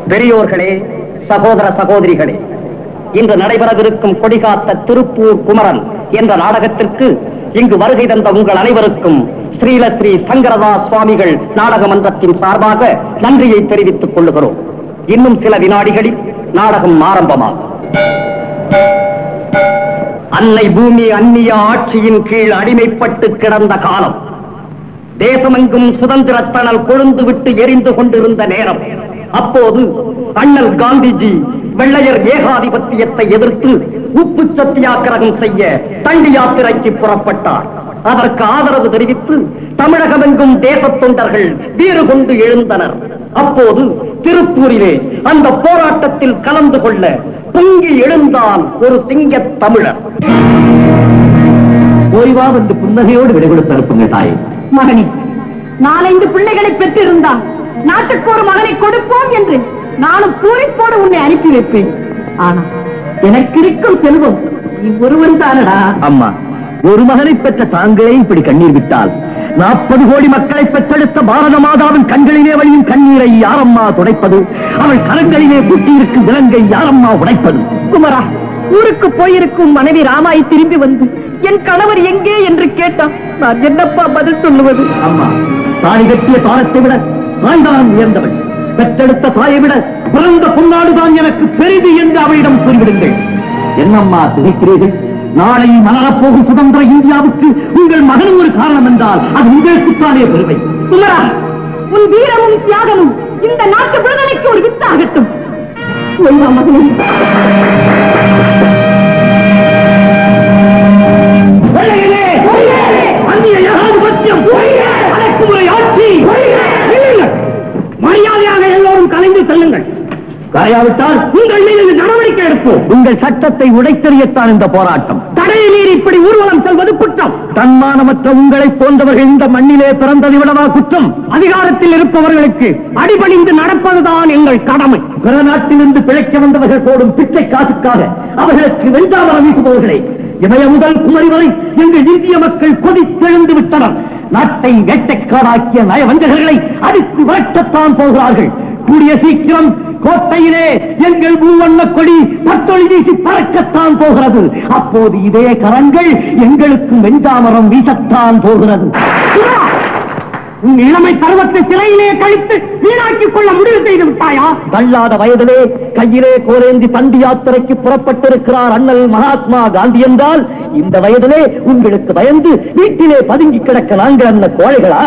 பெரியோர்களே சகோதர சகோதரிகளே இன்று நடைபெறவிருக்கும் கொடிகாத்த திருப்பூர் குமரன் என்ற நாடகத்திற்கு இங்கு வருகை தந்த உங்கள் அனைவருக்கும் ஸ்ரீல ஸ்ரீ சங்கரதா சுவாமிகள் நாடக மன்றத்தின் சார்பாக நன்றியை தெரிவித்துக் கொள்ளுகிறோம் இன்னும் சில வினாடிகளில் நாடகம் ஆரம்பமாகும் அன்னை பூமி அந்நிய ஆட்சியின் கீழ் அடிமைப்பட்டு கிடந்த காலம் தேசமெங்கும் சுதந்திரத்தணல் கொழுந்து விட்டு எரிந்து கொண்டிருந்த நேரம் அப்போது அண்ணல் காந்திஜி வெள்ளையர் ஏகாதிபத்தியத்தை எதிர்த்து உப்பு சத்தியாகிரகம் செய்ய தண்டி யாத்திரைக்கு புறப்பட்டார் அதற்கு ஆதரவு தெரிவித்து தமிழகமெங்கும் தேசத் தொண்டர்கள் வீறு கொண்டு எழுந்தனர் அப்போது திருப்பூரிலே அந்த போராட்டத்தில் கலந்து கொள்ள பொங்கி எழுந்தான் ஒரு சிங்கத் தமிழர் ஓய்வா வந்து புன்னகையோடு விடை கொடுத்து அனுப்புங்கள் தாயே மகனே நாலைந்து பிள்ளைகளை பெற்றிருந்தால் நாட்டுக்கு ஒரு மகனை கொடுப்போம் என்று நானும் பூரிப்போடு உன்னை அனுப்பி வைப்பேன் ஆனா எனக்கு இருக்கும் செல்வம் நீ ஒருவன் தானடா அம்மா ஒரு மகனை பெற்ற தாங்களே இப்படி கண்ணீர் விட்டால் நாற்பது கோடி மக்களை பெற்றெடுத்த பாரத மாதாவின் கண்களிலே வழியும் கண்ணீரை யாரம்மா துடைப்பது அவள் கரங்களிலே குட்டியிருக்கும் விலங்கை யாரம்மா உடைப்பது குமரா ஊருக்கு போயிருக்கும் மனைவி ராமாய் திரும்பி வந்து என் கணவர் எங்கே என்று கேட்டான் நான் என்னப்பா பதில் சொல்லுவது அம்மா தாய் கட்டிய தாளத்தை விட தாய்தான் உயர்ந்தவள் பெற்றெடுத்த தாயை விட பிறந்த பொன்னாடுதான் எனக்கு பெரிது என்று அவளிடம் சொல்லிவிடுங்கள் என்னம்மா திகைக்கிறீர்கள் நாளை மலரப் போகும் சுதந்திர இந்தியாவுக்கு உங்கள் மகன் ஒரு காரணம் என்றால் அது உங்களுக்குத்தானே பெருமை குமரா உன் வீரமும் தியாகமும் இந்த நாட்டு விடுதலைக்கு ஒரு வித்தாகட்டும் ஒய்வா மகனே வெள்ளையனே! அந்நிய ஏகாதிபத்தியம்! அடக்குமுறை ஆட்சி! நில்லுங்கள்! மரியாதையாக எல்லோரும் கலைந்து செல்லுங்கள் கரையாவிட்டால் உங்கள் மீது நடவடிக்கை எடுப்போம் உங்கள் சட்டத்தை உடைத்தெறியத்தான் இந்த போராட்டம் தடையை மீறி இப்படி ஊர்வலம் செல்வது குற்றம் தன்மானமற்ற உங்களை போன்றவர்கள் இந்த மண்ணிலே பிறந்ததை விடவா குற்றம் அதிகாரத்தில் இருப்பவர்களுக்கு அடிபணிந்து நடப்பதுதான் எங்கள் கடமை பிற நாட்டிலிருந்து பிழைக்க வந்தவர்கள் போடும் பிச்சை காசுக்காக அவர்களுக்கு வெஞ்சாமரம் வீசுபவர்களே இமய முதல் குமரி வரை எங்கள் இந்திய மக்கள் கொதித்தெழுந்து விட்டனர் நாட்டை வேட்டைக்காடாக்கிய நயவஞ்சகர்களை அடித்து விரட்டத்தான் போகிறார்கள் கூடிய சீக்கிரம் கோட்டையிலே எங்கள் மூவண்ண கொடி பத்தொழி வீசி பறக்கத்தான் போகிறது அப்போது இதே கரங்கள் எங்களுக்கு வெஞ்சாமரம் வீசத்தான் போகிறது உன் இளமை பருவத்தை சிறையிலே கழித்து வீணாக்கிக் கொள்ள முடிவு செய்து விட்டாயா தள்ளாத வயதிலே கையிலே கோலேந்தி தண்டி யாத்திரைக்கு புறப்பட்டிருக்கிறார் அண்ணல் மகாத்மா காந்தி என்றால் இந்த வயதிலே உங்களுக்கு பயந்து வீட்டிலே பதுங்கி கிடக்க நாங்கள் அந்த கோழைகளா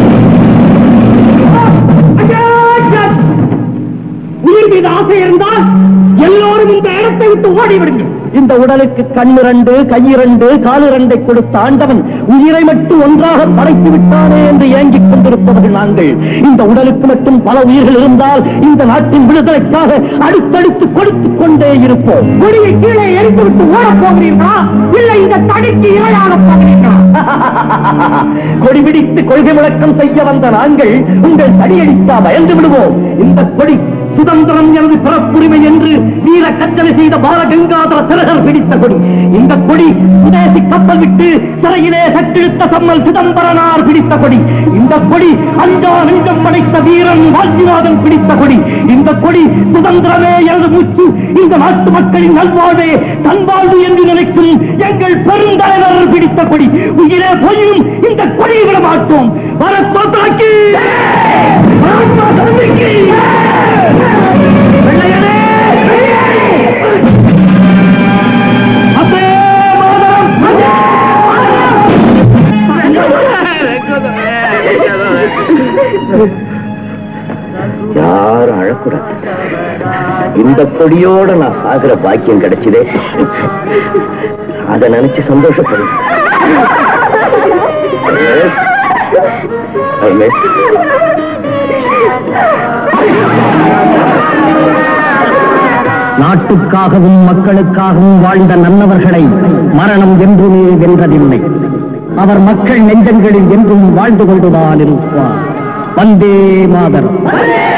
உயிர் மீது ஆசை இருந்தால் எல்லோரும் இந்த இடத்தை விட்டு ஓடிவிடுங்கள் இந்த உடலுக்கு கண்ணிரண்டு கையிரண்டு காலிரண்டை கொடுத்த ஆண்டவன் உயிரை மட்டும் ஒன்றாக படைத்து விட்டானே என்று ஏங்கிக் கொண்டிருப்பவர்கள் நாங்கள் இந்த உடலுக்கு மட்டும் பல உயிர்கள் இருந்தால் இந்த நாட்டின் விடுதலைக்காக அடுத்தடுத்து கொடுத்துக் கொண்டே இருப்போம் கொடியை கீழே எரிந்து விட்டு ஓடப் போகிறீர்களா இல்லை இந்த தடிக்கு இரையாக போகிறீர்களா கொடி பிடித்து கொள்கை முழக்கம் செய்ய வந்த நாங்கள் உங்கள் தடியடித்தா பயந்து விடுவோம் இந்த கொடி சுதந்திரம் எனது பிறப்புரிமை என்று வீர கட்டளை செய்த பாலகங்காதர திலகர் பிடித்த கொடி இந்த கொடி சுதேசி கப்பல் விட்டு சிறையிலே சட்டிழுத்த சம்மல் சிதம்பரனார் பிடித்த கொடி இந்த கொடி அஞ்சா நெஞ்சம் படைத்த வீரன் வாஞ்சிநாதன் பிடித்த கொடி இந்த கொடி சுதந்திரமே எனது மூச்சு இந்த நாட்டு மக்களின் நல்வாழ்வே தன்வாழ்வு என்று நினைக்கும் எங்கள் பெருந்தலைவர் பிடித்த கொடி உயிரே போயினும் இந்த கொடியை விட மாட்டோம் வரத்தோத்தாக்கி மகாத்மா காந்திக்கு வெள்ளையனே! அத்தே மாதரம்! அத்தே யாரும் அழக்கூடாது இந்த கொடியோட நான் சாகுற பாக்கியம் கிடைச்சதே அதை நினைச்சு சந்தோஷப்படும் நாட்டுக்காகவும் மக்களுக்காகவும் வாழ்ந்த நல்லவர்களை மரணம் என்றுமே வென்றதில்லை அவர் மக்கள் நெஞ்சங்களில் என்றும் வாழ்ந்து கொண்டுதான் இருப்பார் வந்தே மாதரம்